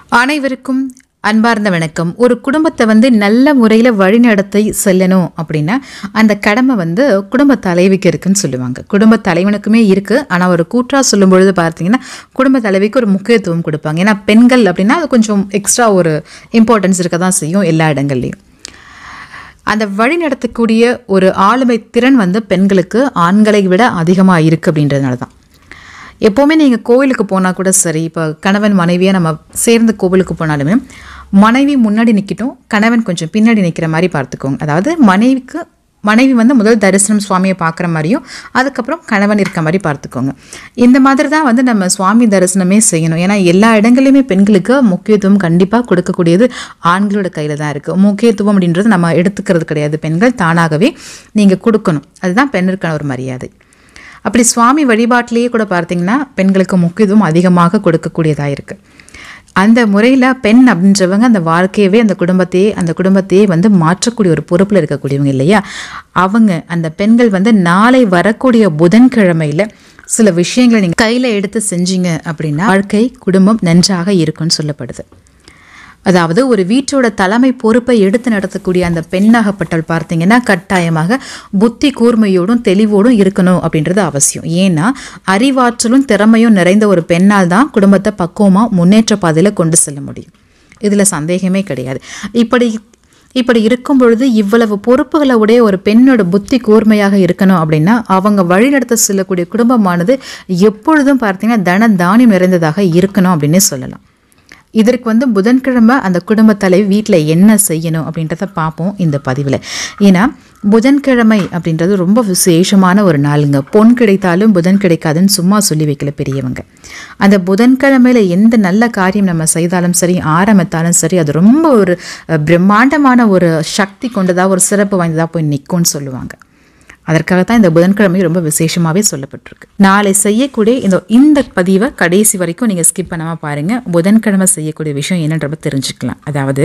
அனைவருக்கும் அன்பார்ந்த வணக்கம் ஒரு குடும்பத்தை வந்து நல்ல முறையில் வழிநடத்தி செல்லணும் அப்படின்னா அந்த கடமை வந்து குடும்ப தலைவிக்கு இருக்குன்னு சொல்லுவாங்க குடும்ப தலைவனுக்குமே இருக்குது ஆனால் ஒரு கூற்றா சொல்லும் பொழுது பார்த்தீங்கன்னா குடும்ப தலைவிக்கு ஒரு முக்கியத்துவம் கொடுப்பாங்க ஏன்னா பெண்கள் அப்படின்னா அது கொஞ்சம் எக்ஸ்ட்ரா ஒரு இம்பார்ட்டன்ஸ் இருக்க தான் செய்யும் எல்லா இடங்கள்லையும் அந்த வழி நடத்தக்கூடிய ஒரு ஆளுமை திறன் வந்து பெண்களுக்கு ஆண்களை விட அதிகமாக இருக்குது அப்படின்றதுனால தான் எப்போவுமே நீங்கள் கோவிலுக்கு போனால் கூட சரி இப்போ கணவன் மனைவியாக நம்ம சேர்ந்து கோவிலுக்கு போனாலுமே மனைவி முன்னாடி நிற்கட்டும் கணவன் கொஞ்சம் பின்னாடி நிற்கிற மாதிரி பார்த்துக்கோங்க அதாவது மனைவிக்கு மனைவி வந்து முதல் தரிசனம் சுவாமியை பார்க்குற மாதிரியும் அதுக்கப்புறம் கணவன் இருக்க மாதிரி பார்த்துக்கோங்க இந்த மாதிரி தான் வந்து நம்ம சுவாமி தரிசனமே செய்யணும் ஏன்னா எல்லா இடங்களையுமே பெண்களுக்கு முக்கியத்துவம் கண்டிப்பாக கொடுக்கக்கூடியது ஆண்களோட கையில் தான் இருக்குது முக்கியத்துவம் அப்படின்றது நம்ம எடுத்துக்கிறது கிடையாது பெண்கள் தானாகவே நீங்கள் கொடுக்கணும் அதுதான் பெண்ணுக்கான ஒரு மரியாதை அப்படி சுவாமி வழிபாட்டிலேயே கூட பார்த்தீங்கன்னா பெண்களுக்கு முக்கியத்துவம் அதிகமாக கொடுக்கக்கூடியதாக இருக்குது அந்த முறையில் பெண் அப்படின்றவங்க அந்த வாழ்க்கையவே அந்த குடும்பத்தையே அந்த குடும்பத்தையே வந்து மாற்றக்கூடிய ஒரு பொறுப்பில் இருக்கக்கூடியவங்க இல்லையா அவங்க அந்த பெண்கள் வந்து நாளை வரக்கூடிய புதன்கிழமையில் சில விஷயங்களை நீங்கள் கையில் எடுத்து செஞ்சீங்க அப்படின்னா வாழ்க்கை குடும்பம் நன்றாக இருக்கும்னு சொல்லப்படுது அதாவது ஒரு வீட்டோட தலைமை பொறுப்பை எடுத்து நடத்தக்கூடிய அந்த பெண்ணாகப்பட்டவள் பார்த்தீங்கன்னா கட்டாயமாக புத்தி கூர்மையோடும் தெளிவோடும் இருக்கணும் அப்படின்றது அவசியம் ஏன்னா அறிவாற்றலும் திறமையும் நிறைந்த ஒரு பெண்ணால் தான் குடும்பத்தை பக்குவமாக முன்னேற்ற பாதையில் கொண்டு செல்ல முடியும் இதில் சந்தேகமே கிடையாது இப்படி இப்படி இருக்கும் பொழுது இவ்வளவு பொறுப்புகளை உடைய ஒரு பெண்ணோட புத்தி கூர்மையாக இருக்கணும் அப்படின்னா அவங்க வழிநடத்த செல்லக்கூடிய குடும்பமானது எப்பொழுதும் பார்த்தீங்கன்னா தன தானியம் நிறைந்ததாக இருக்கணும் அப்படின்னு சொல்லலாம் இதற்கு வந்து புதன்கிழமை அந்த குடும்ப தலைவி வீட்டில் என்ன செய்யணும் அப்படின்றத பார்ப்போம் இந்த பதிவில் ஏன்னா புதன்கிழமை அப்படின்றது ரொம்ப விசேஷமான ஒரு நாளுங்க பொன் கிடைத்தாலும் புதன் கிடைக்காதுன்னு சும்மா சொல்லி வைக்கல பெரியவங்க அந்த புதன்கிழமையில எந்த நல்ல காரியம் நம்ம செய்தாலும் சரி ஆரம்பித்தாலும் சரி அது ரொம்ப ஒரு அஹ், பிரம்மாண்டமான ஒரு சக்தி கொண்டதாக ஒரு சிறப்பு வாய்ந்ததாக போய் நிற்கும்னு சொல்லுவாங்க அதற்காகத்தான் இந்த புதன்கிழமை ரொம்ப விசேஷமாகவே சொல்லப்பட்டிருக்கு நாளை செய்யக்கூடிய இந்த இந்த பதிவை கடைசி வரைக்கும் நீங்கள் ஸ்கிப் பண்ணாமல் பாருங்கள் புதன்கிழமை செய்யக்கூடிய விஷயம் என்னன்றப்ப தெரிஞ்சுக்கலாம் அதாவது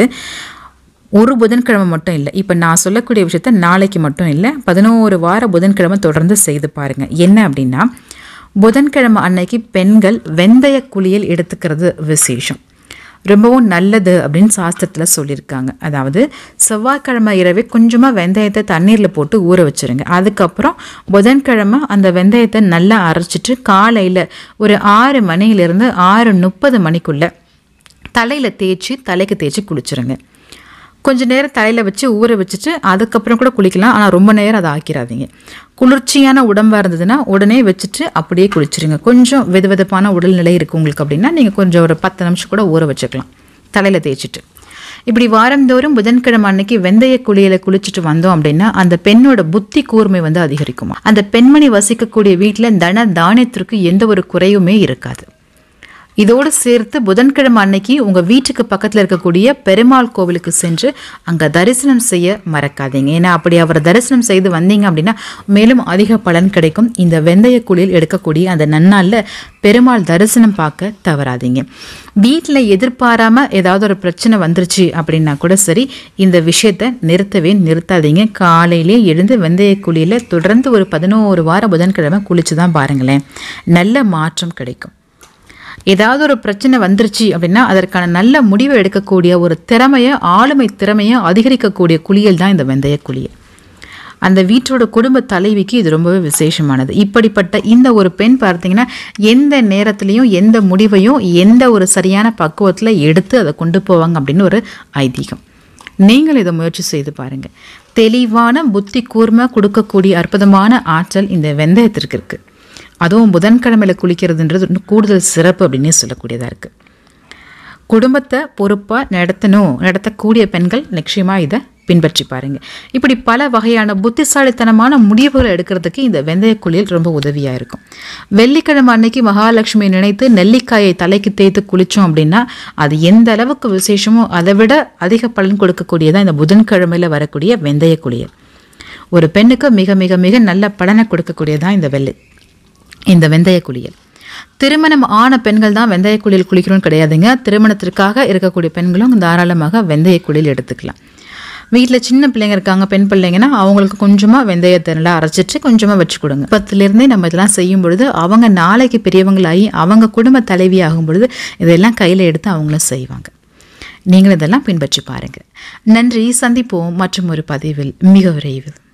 ஒரு புதன்கிழமை மட்டும் இல்லை இப்போ நான் சொல்லக்கூடிய விஷயத்த நாளைக்கு மட்டும் இல்லை பதினோரு வார புதன்கிழமை தொடர்ந்து செய்து பாருங்கள் என்ன அப்படின்னா புதன்கிழமை அன்னைக்கு பெண்கள் வெந்தய குளியல் எடுத்துக்கிறது விசேஷம் ரொம்பவும் நல்லது அப்படின்னு சாஸ்திரத்தில் சொல்லியிருக்காங்க அதாவது செவ்வாய்க்கிழமை இரவே கொஞ்சமாக வெந்தயத்தை தண்ணீரில் போட்டு ஊற வச்சுருங்க அதுக்கப்புறம் புதன்கிழமை அந்த வெந்தயத்தை நல்லா அரைச்சிட்டு காலையில் ஒரு ஆறு மணியிலிருந்து ஆறு முப்பது மணிக்குள்ளே தலையில் தேய்ச்சி தலைக்கு தேய்ச்சி குளிச்சிருங்க கொஞ்ச நேரம் தலையில் வச்சு ஊற வச்சுட்டு அதுக்கப்புறம் கூட குளிக்கலாம் ஆனால் ரொம்ப நேரம் அதை ஆக்கிடாதீங்க குளிர்ச்சியான உடம்பாக இருந்ததுன்னா உடனே வச்சுட்டு அப்படியே குளிச்சிருங்க கொஞ்சம் வெதுவெதுப்பான உடல்நிலை இருக்குது உங்களுக்கு அப்படின்னா நீங்கள் கொஞ்சம் ஒரு பத்து நிமிஷம் கூட ஊற வச்சுக்கலாம் தலையில் தேய்ச்சிட்டு இப்படி வாரந்தோறும் புதன்கிழமை அன்னைக்கு வெந்தய குளியலை குளிச்சுட்டு வந்தோம் அப்படின்னா அந்த பெண்ணோட புத்தி கூர்மை வந்து அதிகரிக்குமா அந்த பெண்மணி வசிக்கக்கூடிய வீட்டில் தன தானியத்திற்கு எந்த ஒரு குறையுமே இருக்காது இதோடு சேர்த்து புதன்கிழமை அன்னைக்கு உங்கள் வீட்டுக்கு பக்கத்தில் இருக்கக்கூடிய பெருமாள் கோவிலுக்கு சென்று அங்கே தரிசனம் செய்ய மறக்காதீங்க ஏன்னா அப்படி அவரை தரிசனம் செய்து வந்தீங்க அப்படின்னா மேலும் அதிக பலன் கிடைக்கும் இந்த வெந்தய குளியல் எடுக்கக்கூடிய அந்த நன்னாளில் பெருமாள் தரிசனம் பார்க்க தவறாதீங்க வீட்டில் எதிர்பாராம ஏதாவது ஒரு பிரச்சனை வந்துருச்சு அப்படின்னா கூட சரி இந்த விஷயத்தை நிறுத்தவே நிறுத்தாதீங்க காலையிலே எழுந்து வெந்தய குளியல தொடர்ந்து ஒரு பதினோரு வாரம் புதன்கிழமை குளிச்சு தான் பாருங்களேன் நல்ல மாற்றம் கிடைக்கும் ஏதாவது ஒரு பிரச்சனை வந்துருச்சு அப்படின்னா அதற்கான நல்ல முடிவை எடுக்கக்கூடிய ஒரு திறமையை ஆளுமை திறமையை அதிகரிக்கக்கூடிய குளியல் தான் இந்த வெந்தய குளியல் அந்த வீட்டோட குடும்ப தலைவிக்கு இது ரொம்பவே விசேஷமானது இப்படிப்பட்ட இந்த ஒரு பெண் பார்த்தீங்கன்னா எந்த நேரத்துலையும் எந்த முடிவையும் எந்த ஒரு சரியான பக்குவத்தில் எடுத்து அதை கொண்டு போவாங்க அப்படின்னு ஒரு ஐதீகம் நீங்கள் இதை முயற்சி செய்து பாருங்கள் தெளிவான புத்தி கூர்மை கொடுக்கக்கூடிய அற்புதமான ஆற்றல் இந்த வெந்தயத்திற்கு இருக்குது அதுவும் புதன்கிழமையில குளிக்கிறதுன்றது இன்னும் கூடுதல் சிறப்பு அப்படின்னே சொல்லக்கூடியதாக இருக்குது குடும்பத்தை பொறுப்பாக நடத்தணும் நடத்தக்கூடிய பெண்கள் நிச்சயமாக இதை பின்பற்றி பாருங்க இப்படி பல வகையான புத்திசாலித்தனமான முடிவுகளை எடுக்கிறதுக்கு இந்த வெந்தய குளியல் ரொம்ப உதவியாக இருக்கும் வெள்ளிக்கிழமை அன்னைக்கு மகாலட்சுமியை நினைத்து நெல்லிக்காயை தலைக்கு தேய்த்து குளித்தோம் அப்படின்னா அது எந்த அளவுக்கு விசேஷமோ அதை விட அதிக பலன் கொடுக்கக்கூடியதான் இந்த புதன்கிழமையில் வரக்கூடிய வெந்தய குளியல் ஒரு பெண்ணுக்கு மிக மிக மிக நல்ல பலனை கொடுக்கக்கூடியதான் இந்த வெள்ளை இந்த வெந்தய குளியல் திருமணம் ஆன பெண்கள் தான் வெந்தய குளியல் குளிக்கணும்னு கிடையாதுங்க திருமணத்திற்காக இருக்கக்கூடிய பெண்களும் தாராளமாக வெந்தய குளியல் எடுத்துக்கலாம் வீட்டில் சின்ன பிள்ளைங்க இருக்காங்க பெண் பிள்ளைங்கன்னா அவங்களுக்கு கொஞ்சமாக வெந்தயத்தை நல்லா அரைச்சிட்டு கொஞ்சமாக வச்சு கொடுங்க பத்துலேருந்தே நம்ம இதெல்லாம் செய்யும் பொழுது அவங்க நாளைக்கு பெரியவங்களாகி அவங்க குடும்ப தலைவி ஆகும் பொழுது இதெல்லாம் கையில் எடுத்து அவங்களும் செய்வாங்க நீங்களும் இதெல்லாம் பின்பற்றி பாருங்கள் நன்றி சந்திப்போம் மற்றும் ஒரு பதிவில் மிக விரைவில்